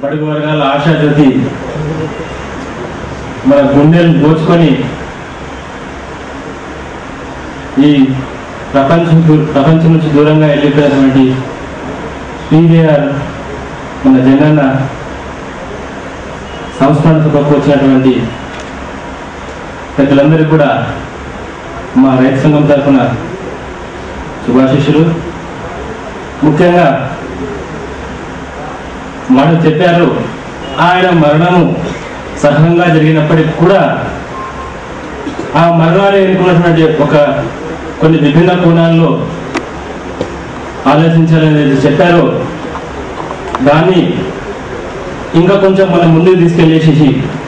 బడుగు వర్గాల ఆశాజ్యోతి మన గుండెలు దోచుకొని ఈ ప్రపంచం దూ- ప్రపంచం నుంచి దూరంగా వెళ్ళిపోయినటువంటి శ్రీదేఆర్ మన జగన్న సంస్మరణ సభకు వచ్చినటువంటి పెద్దలందరికీ కూడా మా రైతు సంఘం తరఫున శుభాశిష్యులు ముఖ్యంగా మాట చెప్పారు ఆయన మరణము సహనంగా జరిగినప్పటికీ కూడా ఆ మరణాన్ని ఎన్నుకున్నటువంటి ఒక కొన్ని విభిన్న కోణాల్లో ఆలోచించాలని చెప్పారు దాన్ని ఇంకా కొంచెం మనం ముందుకు తీసుకెళ్ళేసేసి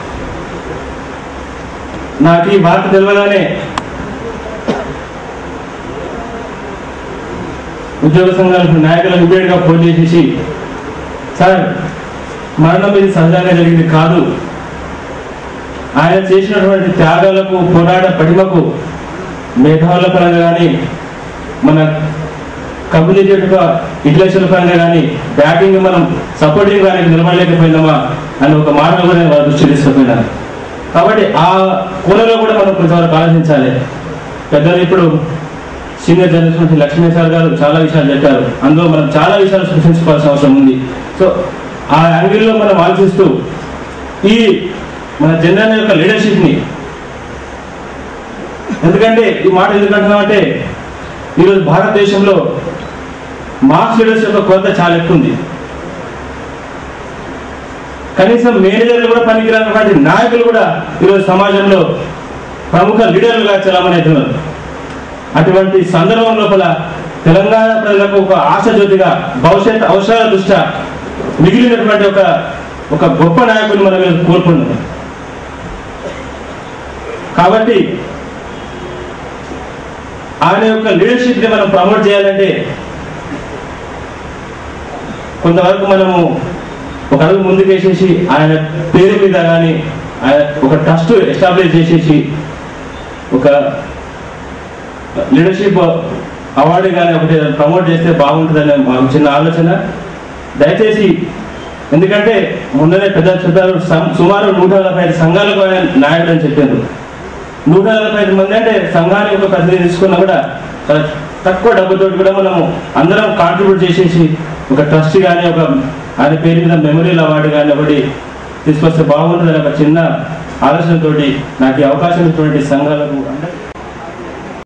నాకు ఈ వార్త తెలియగానే ఉద్యోగ సంఘాల నాయకులకు ఇమీడియట్ గా ఫోన్ చేసేసి సార్ మరణం ఇది సహజంగా జరిగింది కాదు ఆయన చేసినటువంటి త్యాగాలకు పోరాట పటిమకు మేధావుల పరంగా కానీ మన కమ్యూనికేటివ్ ఇంటలెక్చువల్ పరంగా కానీ బ్యాటింగ్ మనం సపోర్టింగ్ కానీ నిలబడలేకపోయినామా అని ఒక మాట కూడా నేను వాళ్ళ దృష్టి తీసుకుపోయినాను కాబట్టి ఆ కోణంలో కూడా మనం కొంతవరకు ఆలోచించాలి పెద్దలు ఇప్పుడు సీనియర్ జర్నలిస్ట్ లక్ష్మీ సార్ గారు చాలా విషయాలు చెప్పారు అందులో మనం చాలా విషయాలు సృష్టించుకోవాల్సిన అవసరం ఉంది సో ఆ యాంగిల్లో మనం ఆలోచిస్తూ ఈ మన జనరల్ యొక్క లీడర్షిప్ ని ఎందుకంటే ఈ మాట ఎందుకంటున్నామంటే ఈరోజు భారతదేశంలో మార్క్స్ లీడర్స్ యొక్క కొరత చాలా ఎక్కువ ఉంది కనీసం మేనేజర్లు కూడా పనికిరానటువంటి నాయకులు కూడా ఈరోజు సమాజంలో ప్రముఖ లీడర్లుగా చలామణి అవుతున్నారు అటువంటి సందర్భం లోపల తెలంగాణ ప్రజలకు ఒక ఆశజ్యోతిగా భవిష్యత్ అవసరాల దృష్ట్యా మిగిలినటువంటి ఒక ఒక గొప్ప నాయకుని మనం ఈరోజు కోరుకుంటున్నాం కాబట్టి ఆయన యొక్క లీడర్షిప్ ని మనం ప్రమోట్ చేయాలంటే కొంతవరకు మనము ఒక అడుగు ముందుకేసేసి ఆయన పేరు మీద కానీ ఆయన ఒక ట్రస్ట్ ఎస్టాబ్లిష్ చేసేసి ఒక లీడర్షిప్ అవార్డు కానీ ఒకటి ప్రమోట్ చేస్తే బాగుంటుందని మాకు చిన్న ఆలోచన దయచేసి ఎందుకంటే ముందరే పెద్ద చెప్పారు సం- సుమారు నూట నలభై ఐదు సంఘాలకు ఆయన నాయకుడు అని చెప్పారు నూట నలభై ఐదు మంది అంటే సంఘానికి ఒక ప్రతినిధి తీసుకున్నా కూడా చాలా తక్కువ డబ్బుతో కూడా మనము అందరం కాంట్రిబ్యూట్ చేసేసి ఒక ట్రస్ట్ కానీ ఒక ఆయన పేరు మీద మెమోరియల్ అవార్డు కానీ ఒకటి తీసుకొస్తే బాగుంటుందని ఒక చిన్న ఆలోచనతోటి నాకు ఈ అవకాశం ఇచ్చినటువంటి సంఘాలకు అందరికీ